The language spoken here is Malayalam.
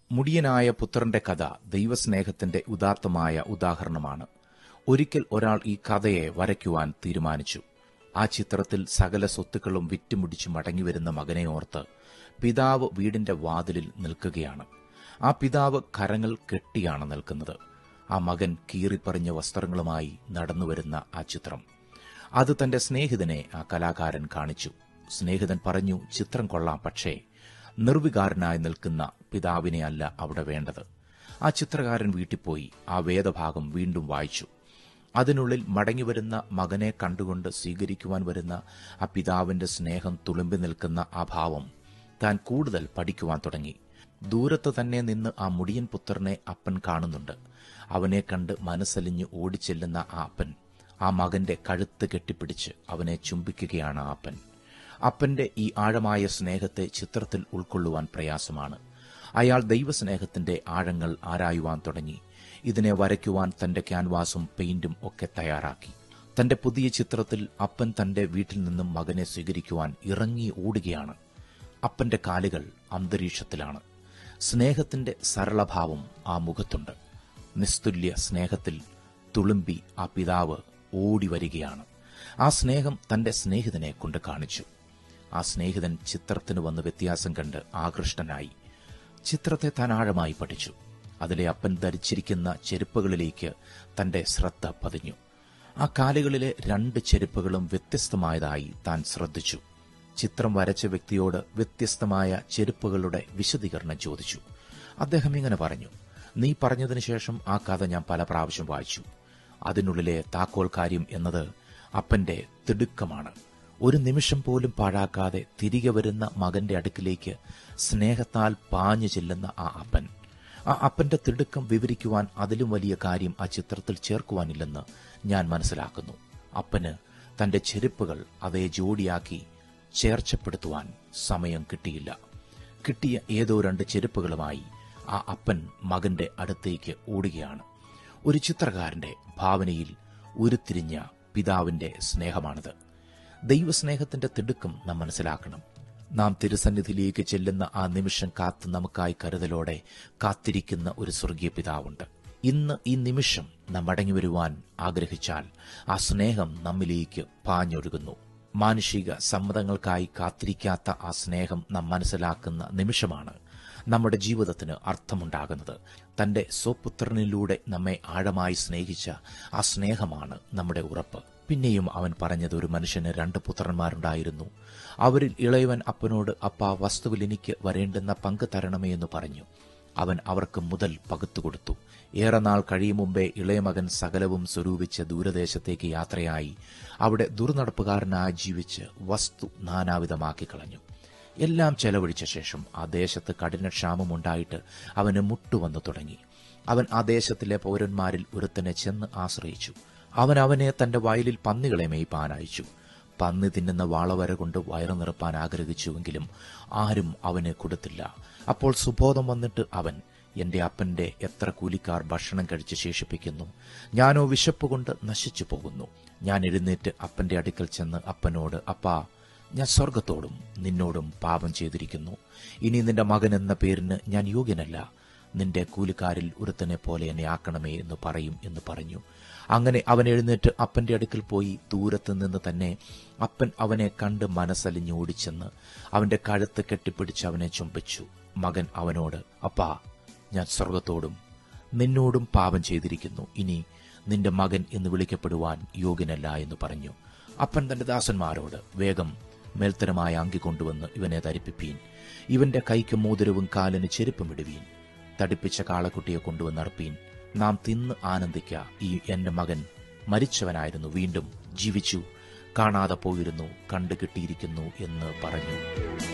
മുടിയനായ പുത്രന്റെ കഥ ദൈവസ്നേഹത്തിന്റെ ഉദാത്തമായ ഉദാഹരണമാണ് ഒരിക്കൽ ഒരാൾ ഈ കഥയെ വരയ്ക്കുവാൻ തീരുമാനിച്ചു ആ ചിത്രത്തിൽ സകല സ്വത്തുക്കളും വിറ്റുമുടിച്ച് മടങ്ങിവരുന്ന മകനെ ഓർത്ത് പിതാവ് വീടിന്റെ വാതിലിൽ നിൽക്കുകയാണ് ആ പിതാവ് കരങ്ങൾ കെട്ടിയാണ് നിൽക്കുന്നത് ആ മകൻ കീറിപ്പറിഞ്ഞ വസ്ത്രങ്ങളുമായി നടന്നുവരുന്ന ആ ചിത്രം അത് തന്റെ സ്നേഹിതനെ ആ കലാകാരൻ കാണിച്ചു സ്നേഹിതൻ പറഞ്ഞു ചിത്രം കൊള്ളാം പക്ഷേ നിർവികാരനായി നിൽക്കുന്ന പിതാവിനെ അല്ല അവിടെ വേണ്ടത് ആ ചിത്രകാരൻ വീട്ടിൽ പോയി ആ വേദഭാഗം വീണ്ടും വായിച്ചു അതിനുള്ളിൽ മടങ്ങിവരുന്ന മകനെ കണ്ടുകൊണ്ട് സ്വീകരിക്കുവാൻ വരുന്ന ആ പിതാവിന്റെ സ്നേഹം തുളുമ്പി നിൽക്കുന്ന ആ ഭാവം താൻ കൂടുതൽ പഠിക്കുവാൻ തുടങ്ങി ദൂരത്ത് തന്നെ നിന്ന് ആ മുടിയൻ പുത്രനെ അപ്പൻ കാണുന്നുണ്ട് അവനെ കണ്ട് മനസ്സലിഞ്ഞ് ഓടിച്ചെല്ലുന്ന ആ അപ്പൻ ആ മകന്റെ കഴുത്ത് കെട്ടിപ്പിടിച്ച് അവനെ ചുംബിക്കുകയാണ് ആ അപ്പൻ അപ്പന്റെ ഈ ആഴമായ സ്നേഹത്തെ ചിത്രത്തിൽ ഉൾക്കൊള്ളുവാൻ പ്രയാസമാണ് അയാൾ ദൈവസ്നേഹത്തിന്റെ ആഴങ്ങൾ ആരായുവാൻ തുടങ്ങി ഇതിനെ വരയ്ക്കുവാൻ തന്റെ ക്യാൻവാസും പെയിന്റും ഒക്കെ തയ്യാറാക്കി തന്റെ പുതിയ ചിത്രത്തിൽ അപ്പൻ തന്റെ വീട്ടിൽ നിന്നും മകനെ സ്വീകരിക്കുവാൻ ഇറങ്ങി ഓടുകയാണ് അപ്പന്റെ കാലുകൾ അന്തരീക്ഷത്തിലാണ് സ്നേഹത്തിന്റെ സരളഭാവം ആ മുഖത്തുണ്ട് നിസ്തുല്യ സ്നേഹത്തിൽ തുളുമ്പി ആ പിതാവ് ഓടി വരികയാണ് ആ സ്നേഹം തന്റെ സ്നേഹിതനെ കൊണ്ട് കാണിച്ചു ആ സ്നേഹിതൻ ചിത്രത്തിന് വന്ന് വ്യത്യാസം കണ്ട് ആകൃഷ്ടനായി ചിത്രത്തെ താൻ ആഴമായി പഠിച്ചു അതിലെ അപ്പൻ ധരിച്ചിരിക്കുന്ന ചെരുപ്പുകളിലേക്ക് തന്റെ ശ്രദ്ധ പതിഞ്ഞു ആ കാലുകളിലെ രണ്ട് ചെരുപ്പുകളും വ്യത്യസ്തമായതായി താൻ ശ്രദ്ധിച്ചു ചിത്രം വരച്ച വ്യക്തിയോട് വ്യത്യസ്തമായ ചെരുപ്പുകളുടെ വിശദീകരണം ചോദിച്ചു അദ്ദേഹം ഇങ്ങനെ പറഞ്ഞു നീ പറഞ്ഞതിനു ശേഷം ആ കഥ ഞാൻ പല പ്രാവശ്യം വായിച്ചു അതിനുള്ളിലെ താക്കോൽ കാര്യം എന്നത് അപ്പന്റെ തിടുക്കമാണ് ഒരു നിമിഷം പോലും പാഴാക്കാതെ തിരികെ വരുന്ന മകന്റെ അടുക്കിലേക്ക് സ്നേഹത്താൽ പാഞ്ഞു ചെല്ലുന്ന ആ അപ്പൻ ആ അപ്പന്റെ തിടുക്കം വിവരിക്കുവാൻ അതിലും വലിയ കാര്യം ആ ചിത്രത്തിൽ ചേർക്കുവാനില്ലെന്ന് ഞാൻ മനസ്സിലാക്കുന്നു അപ്പന് തന്റെ ചെരുപ്പുകൾ അതേ ജോഡിയാക്കി ചേർച്ചപ്പെടുത്തുവാൻ സമയം കിട്ടിയില്ല കിട്ടിയ ഏതോ രണ്ട് ചെരുപ്പുകളുമായി ആ അപ്പൻ മകന്റെ അടുത്തേക്ക് ഓടുകയാണ് ഒരു ചിത്രകാരന്റെ ഭാവനയിൽ ഉരുത്തിരിഞ്ഞ പിതാവിന്റെ സ്നേഹമാണിത് ദൈവസ്നേഹത്തിന്റെ തിടുക്കം നാം മനസ്സിലാക്കണം നാം തിരുസന്നിധിയിലേക്ക് ചെല്ലുന്ന ആ നിമിഷം കാത്ത് നമുക്കായി കരുതലോടെ കാത്തിരിക്കുന്ന ഒരു സ്വർഗീയ പിതാവുണ്ട് ഇന്ന് ഈ നിമിഷം നാം മടങ്ങി വരുവാൻ ആഗ്രഹിച്ചാൽ ആ സ്നേഹം നമ്മിലേക്ക് പാഞ്ഞൊഴുകുന്നു മാനുഷിക സമ്മതങ്ങൾക്കായി കാത്തിരിക്കാത്ത ആ സ്നേഹം നാം മനസ്സിലാക്കുന്ന നിമിഷമാണ് നമ്മുടെ ജീവിതത്തിന് അർത്ഥമുണ്ടാകുന്നത് തന്റെ സ്വപുത്രനിലൂടെ നമ്മെ ആഴമായി സ്നേഹിച്ച ആ സ്നേഹമാണ് നമ്മുടെ ഉറപ്പ് പിന്നെയും അവൻ പറഞ്ഞത് ഒരു മനുഷ്യന് രണ്ട് പുത്രന്മാരുണ്ടായിരുന്നു അവരിൽ ഇളയവൻ അപ്പനോട് അപ്പ വസ്തുവിൽ എനിക്ക് വരേണ്ടുന്ന പങ്ക് തരണമേ എന്ന് പറഞ്ഞു അവൻ അവർക്ക് മുതൽ പകുത്തുകൊടുത്തു ഏറെ നാൾ കഴിയും മുമ്പേ ഇളയമകൻ സകലവും സ്വരൂപിച്ച് ദൂരദേശത്തേക്ക് യാത്രയായി അവിടെ ദുർനടപ്പുകാരനായി ജീവിച്ച് വസ്തു നാനാവിധമാക്കി കളഞ്ഞു എല്ലാം ചെലവഴിച്ച ശേഷം ആ ദേശത്ത് കഠിനക്ഷാമമുണ്ടായിട്ട് അവന് മുട്ടുവന്നു തുടങ്ങി അവൻ ആ ദേശത്തിലെ പൗരന്മാരിൽ ഒരുത്തനെ ചെന്ന് ആശ്രയിച്ചു അവൻ അവനെ തന്റെ വയലിൽ പന്നികളെ മേയ്പാൻ അയച്ചു പന്നി തിന്നുന്ന വാളവര കൊണ്ട് വയറു നിറപ്പാൻ ആഗ്രഹിച്ചുവെങ്കിലും ആരും അവന് കൊടുത്തില്ല അപ്പോൾ സുബോധം വന്നിട്ട് അവൻ എന്റെ അപ്പന്റെ എത്ര കൂലിക്കാർ ഭക്ഷണം കഴിച്ച് ശേഷിപ്പിക്കുന്നു ഞാനോ വിശപ്പ് കൊണ്ട് നശിച്ചു പോകുന്നു ഞാൻ എഴുന്നേറ്റ് അപ്പന്റെ അടുക്കൽ ചെന്ന് അപ്പനോട് അപ്പാ ഞാൻ സ്വർഗത്തോടും നിന്നോടും പാപം ചെയ്തിരിക്കുന്നു ഇനി നിന്റെ മകൻ എന്ന പേരിന് ഞാൻ യോഗ്യനല്ല നിന്റെ കൂലിക്കാരിൽ ഒരുത്തനെ പോലെ എന്നെ ആക്കണമേ എന്ന് പറയും എന്ന് പറഞ്ഞു അങ്ങനെ അവൻ എഴുന്നേറ്റ് അപ്പന്റെ അടുക്കൽ പോയി ദൂരത്ത് നിന്ന് തന്നെ അപ്പൻ അവനെ കണ്ട് മനസ്സലിഞ്ഞ് ഓടിച്ചെന്ന് അവന്റെ കഴുത്ത് കെട്ടിപ്പിടിച്ച് അവനെ ചുംബിച്ചു മകൻ അവനോട് അപ്പാ ഞാൻ സ്വർഗത്തോടും നിന്നോടും പാപം ചെയ്തിരിക്കുന്നു ഇനി നിന്റെ മകൻ എന്ന് വിളിക്കപ്പെടുവാൻ യോഗ്യനല്ല എന്ന് പറഞ്ഞു അപ്പൻ തന്റെ ദാസന്മാരോട് വേഗം മേൽത്തരമായ അങ്കി കൊണ്ടുവന്ന് ഇവനെ ധരിപ്പിപ്പീൻ ഇവന്റെ കൈക്ക് മോതിരവും കാലിന് ചെരുപ്പുമിടുവീൻ തടിപ്പിച്ച കാളക്കുട്ടിയെ കൊണ്ടുവന്നർപ്പീൻ നാം തിന്ന് ആനന്ദിക്ക ഈ എന്റെ മകൻ മരിച്ചവനായിരുന്നു വീണ്ടും ജീവിച്ചു കാണാതെ പോയിരുന്നു കണ്ടു കിട്ടിയിരിക്കുന്നു എന്ന് പറഞ്ഞു